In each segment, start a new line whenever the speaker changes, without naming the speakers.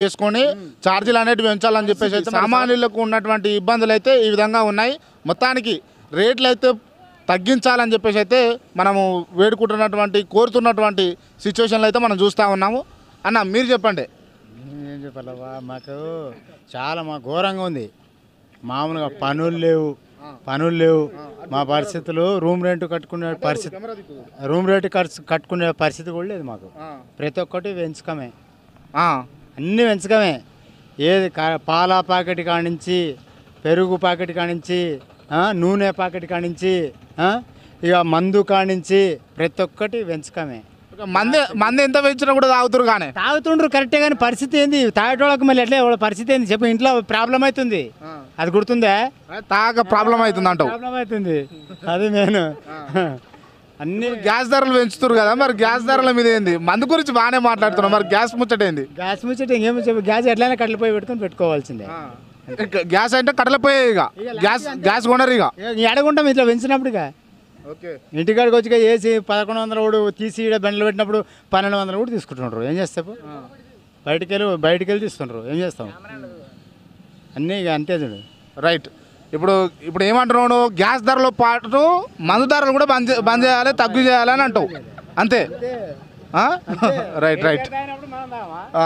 చేసుకొని ఛార్జీలు అనేటివి పెంచాలని చెప్పేసి అయితే సామాన్యులకు ఉన్నటువంటి ఇబ్బందులు అయితే ఈ విధంగా ఉన్నాయి మొత్తానికి రేట్లు అయితే తగ్గించాలని చెప్పేసి అయితే మనము వేడుకుంటున్నటువంటి కోరుతున్నటువంటి సిచ్యువేషన్లు అయితే మనం చూస్తూ ఉన్నాము అన్న మీరు చెప్పండి
ఏం చెప్పాలవ్వా మాకు చాలా మా ఘోరంగా ఉంది మామూలుగా పనులు లేవు పనులు లేవు మా పరిస్థితులు రూమ్ రెంట్ కట్టుకునే పరిస్థితి రూమ్ రెంట్ ఖర్చు కట్టుకునే పరిస్థితి కూడా లేదు మాకు ప్రతి ఒక్కటి వెంచకమే
ఆ,
అన్నీ వెంచకమే ఏది కా- పాల ప్యాకెట్ కానించి పెరుగు ప్యాకెట్ కానించి ఆ, నూనె ప్యాకెట్ కానించి ఆ, ఇక మందు కానించి ప్రతి ఒక్కటి వెంచకమే
ఒక మంది మంది ఎంత పెంచినా కూడా తాగుతురు కానీ
తాగుతుండ్రు కరెక్టే కానీ పరిస్థితి ఏంది తాగేటోళ్ళకి మళ్ళీ ఎట్లా వాళ్ళ పరిస్థితి ఏంది చెప్పు ఇంట్లో ప్రాబ్లం అవుతుంది అది గుర్తుందా
తాగ ప్రాబ్లం అవుతుంది అంటావు
ప్రాబ్లం అవుతుంది అది నేను అన్ని
గ్యాస్ ధరలు పెంచుతురు కదా మరి గ్యాస్ ధరల మీద ఏంది మందు గురించి బాగానే మాట్లాడుతున్నాం మరి గ్యాస్ ముచ్చట ఏంది
గ్యాస్ ముచ్చట ఇంకేమో చెప్పు గ్యాస్ ఎట్లయినా కట్టెలు పోయి పెట్టుకొని పెట్టుకోవాల్సిందే
ఇక గ్యాస్ అంటే కట్టలిపోయే ఇక గ్యాస్ గ్యాస్ కొనరు ఇక
ఎడగుంటాం ఇట్లా పెంచినప్పుడుగా
ఓకే
ఇంటికాడికి వచ్చి వేసి పదకొండు వందల కూడా తీసి ఈడ బండ్లు పెట్టినప్పుడు పన్నెండు వందలు కూడా తీసుకుంటున్నారు ఏం చేస్తావు బయటికి వెళ్ళి బయటికి వెళ్ళి తీసుకుంటారు ఏం చేస్తాం అన్నీ ఇక అంతే చూడు
రైట్ ఇప్పుడు ఇప్పుడు ఏమంటున్నావు నువ్వు? గ్యాస్ ధరలో పాటు మందు ధరలు కూడా బంద్ చే- బంద్ చేయాలి తగ్గు చేయాలి అని అంటావు అంతే ఆ? రైట్ రైట్ ఆ.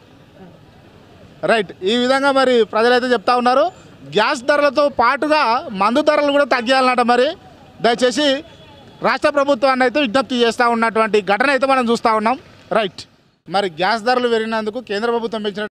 రైట్ ఈ విధంగా మరి ప్రజలైతే చెప్తా ఉన్నారు గ్యాస్ ధరలతో పాటుగా మందు ధరలు కూడా తగ్గాలన్నట మరి దయచేసి రాష్ట్ర ప్రభుత్వాన్ని అయితే విజ్ఞప్తి చేస్తూ ఉన్నటువంటి ఘటన అయితే మనం చూస్తూ ఉన్నాం రైట్ మరి గ్యాస్ ధరలు పెరిగినందుకు కేంద్ర ప్రభుత్వం పెంచిన